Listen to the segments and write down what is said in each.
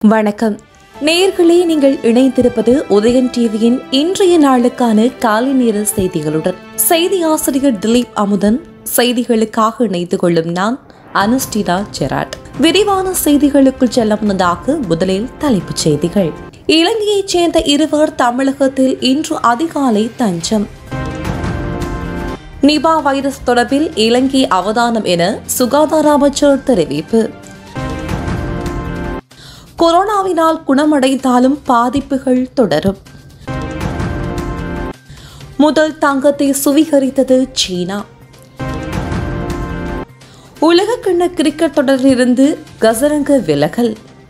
வணக்கம் நேயர்களே நீங்கள் இணைந்திருப்பது உதயன் டிவியின் இன்றைய நாளுக்கான காலை நேர செய்திகளுடன் செய்தி ஆசிரியர் திலீப் அமுதன் செய்திகளுக்காக இணைத்து கொள்ளும் நான் அனுஸ்டினா ஜெராட் விரிவான செய்திகளுக்குள் செல்ல முன்னதாக முதலில் தலைப்புச் செய்திகள் இலங்கையைச் சேர்ந்த இருவர் தமிழகத்தில் இன்று அதிகாலை தஞ்சம் நிபா வைரஸ் தொடர்பில் இலங்கை அவதானம் என சுகாதார அமைச்சர் தெரிவிப்பு கொரோனாவினால் குணமடைந்தாலும் பாதிப்புகள் தொடரும் முதல் தங்கத்தை சுவீகரித்தது சீனா உலகக்கிண்ண கிரிக்கெட் தொடரிலிருந்து கசரங்க விலகல்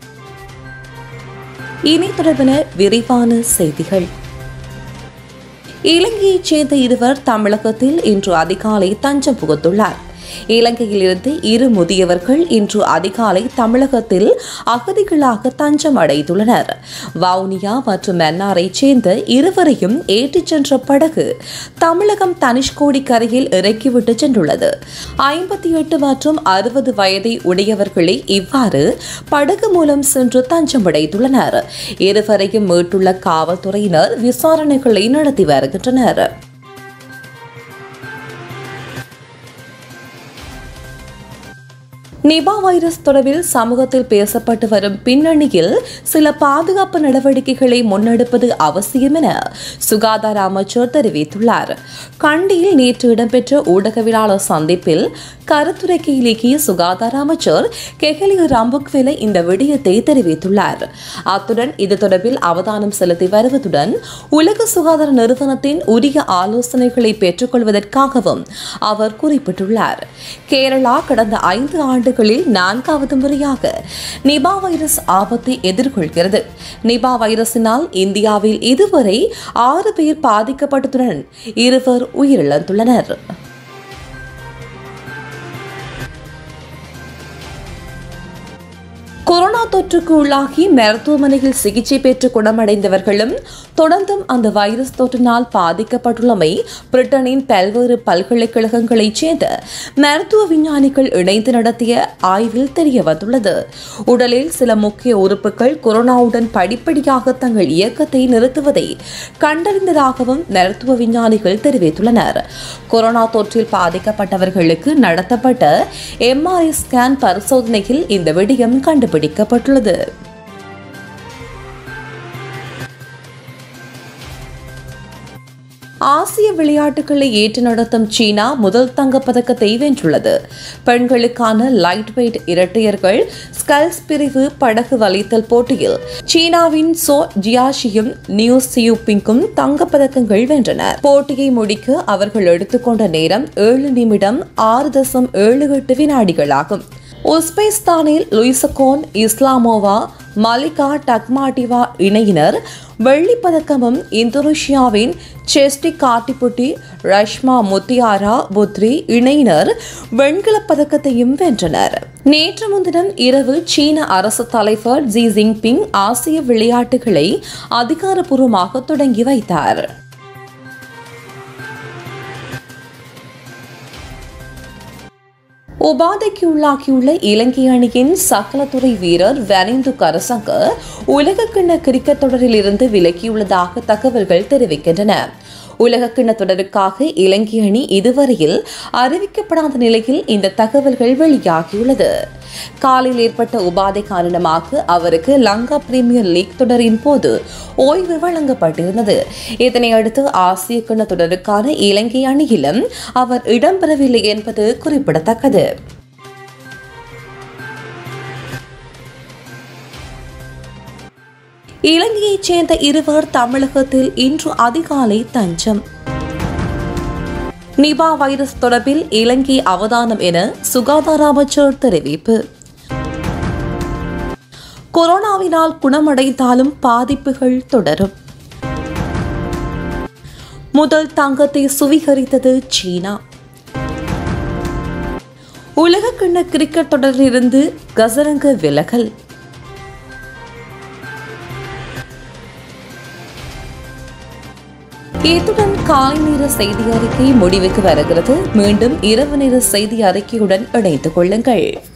இனி தொடர்பென விரிவான செய்திகள் இலங்கையைச் சேர்ந்த இருவர் தமிழகத்தில் இன்று அதிகாலை தஞ்சம் புகுந்துள்ளார் இலங்கையிலிருந்து இரு முதியவர்கள் இன்று அதிகாலை தமிழகத்தில் அகதிகளாக தஞ்சம் அடைந்துள்ளனர் வவுனியா மற்றும் மன்னாரைச் சேர்ந்த இருவரையும் ஏற்றிச் சென்ற படகு தமிழகம் தனுஷ்கோடி கரையில் இறக்கிவிட்டு சென்றுள்ளது ஐம்பத்தி எட்டு மற்றும் அறுபது வயதை உடையவர்களே இவ்வாறு படகு மூலம் சென்று தஞ்சம் அடைந்துள்ளனர் இருவரையும் மீட்டுள்ள காவல்துறையினர் விசாரணைகளை நடத்தி வருகின்றனர் நிபா வைரஸ் தொடர்பில் சமூகத்தில் பேசப்பட்டு வரும் பின்னணியில் சில பாதுகாப்பு நடவடிக்கைகளை முன்னெடுப்பது அவசியம் என சுகாதார அமைச்சர் தெரிவித்துள்ளார் கண்டியில் நேற்று இடம்பெற்ற ஊடகவியலாளர் சந்திப்பில் கருத்துரைக்கையிலேயே சுகாதார அமைச்சர் கெஹலி ரம்புக்வெல இந்த விடயத்தை தெரிவித்துள்ளார் அத்துடன் இது தொடர்பில் அவதானம் செலுத்தி வருவதுடன் உலக சுகாதார நிறுவனத்தின் உரிய ஆலோசனைகளை பெற்றுக்கொள்வதற்காகவும் அவர் குறிப்பிட்டுள்ளார் கேரளா கடந்த ஐந்து ஆண்டுகளில் நான்காவது முறையாக நிபா வைரஸ் ஆபத்தை எதிர்கொள்கிறது நிபா வைரஸினால் இந்தியாவில் இதுவரை ஆறு பேர் பாதிக்கப்பட்டதுடன் இருவர் உயிரிழந்துள்ளனர் கொரோனா தொற்றுக்கு உள்ளாகி மருத்துவமனையில் சிகிச்சை பெற்று குணமடைந்தவர்களும் தொடர்ந்தும் அந்த வைரஸ் தொற்றினால் பாதிக்கப்பட்டுள்ளமை பிரிட்டனின் பல்வேறு பல்கலைக்கழகங்களைச் சேர்ந்த மருத்துவ விஞ்ஞானிகள் இணைந்து நடத்திய ஆய்வில் தெரிய வந்துள்ளது உடலில் சில முக்கிய உறுப்புகள் கொரோனாவுடன் படிப்படியாக தங்கள் இயக்கத்தை நிறுத்துவதை கண்டறிந்ததாகவும் மருத்துவ விஞ்ஞானிகள் தெரிவித்துள்ளனர் கொரோனா தொற்றில் பாதிக்கப்பட்டவர்களுக்கு நடத்தப்பட்ட எம்ஆர்ஐ ஸ்கேன் பரிசோதனையில் இந்த விடயம் கண்டுபிடிக்கப்பட்டுள்ளது ஆசிய விளையாட்டுகளை ஏற்று நடத்தும் சீனா முதல் தங்கப்பதக்கத்தை வென்றுள்ளது பெண்களுக்கான லைட் வெயிட் இரட்டையர்கள் ஸ்கல்ஸ் பிரிவு படகு வலித்தல் போட்டியில் சீனாவின் சோ ஜியாஷியும் நியூ சியூபிங்கும் தங்கப்பதக்கங்கள் வென்றனர் போட்டியை முடிக்க அவர்கள் எடுத்துக்கொண்ட நேரம் ஏழு நிமிடம் ஆறு தசம் ஏழு எட்டு வினாடிகளாகும் உஸ்பெஸ்தானில் லுயிசகோன் இஸ்லாமோவா மலிகா டக்மாட்டிவா இணையினர் வெள்ளிப் பதக்கமும் இந்தோனேஷியாவின் செஸ்டி காட்டிப்புட்டி ரஷ்மா முத்தியாரா புத்ரி இணையினர் வெண்கலப் பதக்கத்தையும் வென்றனர் நேற்று முன்தினம் இரவு சீன அரசு தலைவர் ஜி ஜின்பிங் ஆசிய விளையாட்டுகளை அதிகாரப்பூர்வமாக தொடங்கி வைத்தார் உபாதைக்கு உள்ளாகியுள்ள இலங்கை அணியின் சகலத்துறை வீரர் வனிந்து கரசங்க உலகக்கிண்ண கிரிக்கெட் தொடரில் இருந்து விலகியுள்ளதாக தகவல்கள் தெரிவிக்கின்றன உலகக்கிண்ண தொடருக்காக இலங்கை அணி இதுவரையில் அறிவிக்கப்படாத நிலையில் இந்த தகவல்கள் வெளியாகியுள்ளது காலில் ஏற்பட்ட உபாதை காரணமாக அவருக்கு லங்கா பிரீமியர் லீக் தொடரின் போது ஓய்வு வழங்கப்பட்டிருந்தது இதனையடுத்து ஆசிய கிண்ண தொடருக்கான இலங்கை அணியிலும் அவர் இடம்பெறவில்லை என்பது குறிப்பிடத்தக்கது இலங்கையைச் சேர்ந்த இருவர் தமிழகத்தில் இன்று அதிகாலை தஞ்சம் நிபா வைரஸ் தொடர்பில் இலங்கை அவதானம் என சுகாதார அமைச்சர் தெரிவிப்பு கொரோனாவினால் குணமடைந்தாலும் பாதிப்புகள் தொடரும் முதல் தங்கத்தை சுவீகரித்தது சீனா உலகக்கிண்ண கிரிக்கெட் தொடரிலிருந்து கசரங்க விலகல் இத்துடன் காலை நேர செய்தி அறிக்கை முடிவுக்கு வருகிறது மீண்டும் இரவு நேர செய்தி அறிக்கையுடன் இணைத்துக் கொள்ளுங்கள்